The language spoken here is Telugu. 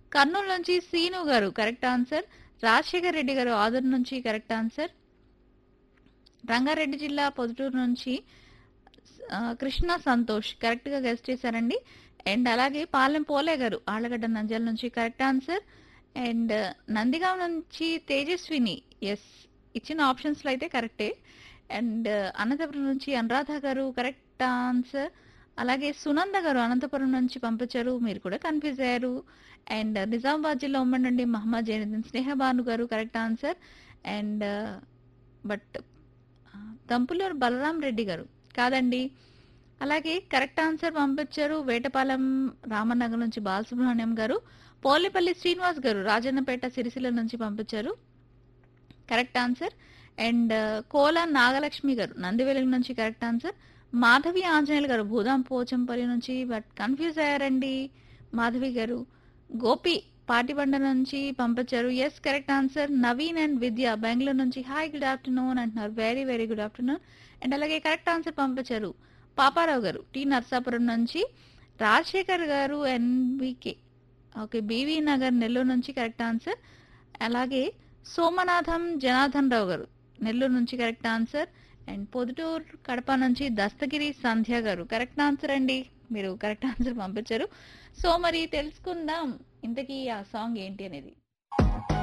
కర్నూలు నుంచి సీను గారు కరెక్ట్ ఆన్సర్ రాజశేఖర్ రెడ్డి గారు ఆదర్ నుంచి కరెక్ట్ ఆన్సర్ రంగారెడ్డి జిల్లా పొదుటూరు నుంచి ఆ, కృష్ణ సంతోష్ కరెక్ట్ గా గెస్ట్ చేశారండి అండ్ అలాగే పాలెం పోలే గారు ఆళ్ళగడ్డ నంద్యాల నుంచి కరెక్ట్ ఆన్సర్ అండ్ నందిగాం నుంచి తేజస్విని ఎస్ ఇచ్చిన ఆప్షన్స్ లో అయితే కరెక్టే అండ్ అనంతపురం నుంచి అనురాధ గారు కరెక్ట్ ఆన్సర్ అలాగే సునంద గారు అనంతపురం నుంచి పంపించారు మీరు కూడా కన్ఫ్యూజ్ అయ్యారు అండ్ నిజామాబాద్ జిల్లా ఉమ్మడి నుండి Mohammed Zainuddin Snehabanu garu correct answer and but Tampuluru Balaram Reddy garu కాదండి అలాగే కరెక్ట్ ఆన్సర్ పంపించారు వేటపాలెం రామనగర్ నుంచి బాలసుబ్రహ్మణ్యం గారు పోలేపల్లి శ్రీనివాస్ గారు రాజన్నపేట సిరిసిల్ల నుంచి పంపించారు correct answer and Kola Nagalakshmi garu Nandivelugu నుంచి కరెక్ట్ ఆన్సర్ మాధవి ఆంజనేయులు గారు భూదాం పోచంపల్లి నుంచి బట్ కన్ఫ్యూజ్ అయ్యారండి మాధవి గారు గోపి పాటిబండ నుంచి పంపించారు yes correct answer Naveen and Vidya Bengaluru నుంచి హాయ్ గుడ్ ఆఫ్టర్నూన్ అంటున్నారు very very good afternoon and అలాగే కరెక్ట్ ఆన్సర్ పంపించారు పాపారావు గారు టి నర్సాపురం నుంచి Rajasekhar garu NBK okay BV Nagar Nellore నుంచి కరెక్ట్ ఆన్సర్ అలాగే సోమనాథం జనార్దన్ రావు గారు నెల్లూరు నుంచి correct answer and Podutur Kadapa నుంచి దస్తగిరి సంధ్య గారు కరెక్ట్ ఆన్సర్ అండి మీరు కరెక్ట్ ఆన్సర్ పంపించారు సో మరి తెలుసుకుందాం ఇంతకీ ఆ సాంగ్ ఏంటి అనేది